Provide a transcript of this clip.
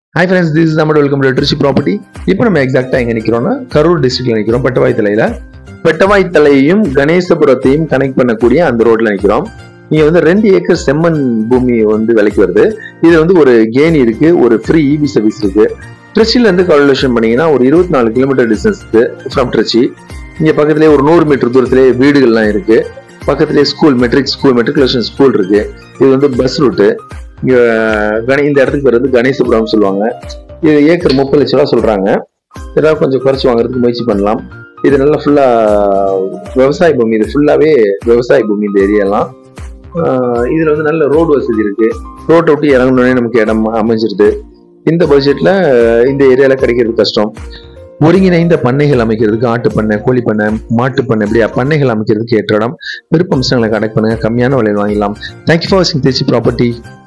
hi friends this is நம்ம welcome to Trichy property இப்போ நம்ம எக்ஸாக்டாக எங்கே நிற்கிறோம்னா கரூர் டிஸ்ட்ரிக்ட்ல நிற்கிறோம் பெட்டவாய் தலையில பெட்டவாய் தலையையும் கணேசபுரத்தையும் கனெக்ட் பண்ணக்கூடிய அந்த ரோட்ல நிற்கிறோம் இங்க வந்து ரெண்டு ஏக்கர் செம்மண் பூமி வந்து விலைக்கு வருது இது வந்து ஒரு கேணி இருக்கு ஒரு ஃப்ரீ இபி சர்வீஸ் இருக்கு திருச்சியில இருந்து கால்குலேஷன் பண்ணீங்கன்னா ஒரு இருபத்தி நாலு கிலோமீட்டர் டிஸ்டன்ஸ்க்கு ஃப்ரம் திருச்சி இங்க பக்கத்துலேயே ஒரு நூறு மீட்டர் தூரத்திலேயே வீடுகள்லாம் இருக்கு பக்கத்துலேயே school matric school matriculation school இருக்கு இது வந்து பஸ் ரூட்டு இங்க கணே இந்த இடத்துக்கு பேர் வந்து கணேசபுரம் சொல்லுவாங்க இது ஏக்கர் முப்பது லட்ச ரூபா சொல்றாங்க ஏதாவது கொஞ்சம் குறைச்சி வாங்குறதுக்கு முயற்சி பண்ணலாம் இது நல்லா ஃபுல்லா விவசாய பூமி இது ஃபுல்லாவே விவசாய பூமி இந்த ஏரியாலாம் ஆஹ் இதுல வந்து நல்ல ரோடு வசதி இருக்கு ரோட்டை விட்டு இறங்கணுன்னே நமக்கு இடம் அமைஞ்சிருது இந்த பட்ஜெட்ல இந்த ஏரியால கிடைக்கிறது கஷ்டம் ஒருங்கிணைந்த பண்ணைகள் அமைக்கிறதுக்கு ஆட்டு பண்ணை கோழி பண்ணை மாட்டு பண்ணை இப்படியா பண்ணைகள் அமைக்கிறதுக்கு ஏற்ற இடம் விருப்ப அம்சங்களை கனெக்ட் பண்ணுங்க கம்மியான விலையில் வாங்கிடலாம் தேங்க்யூ ஃபார் வாட்சிங் திருச்சி ப்ராப்பர்ட்டி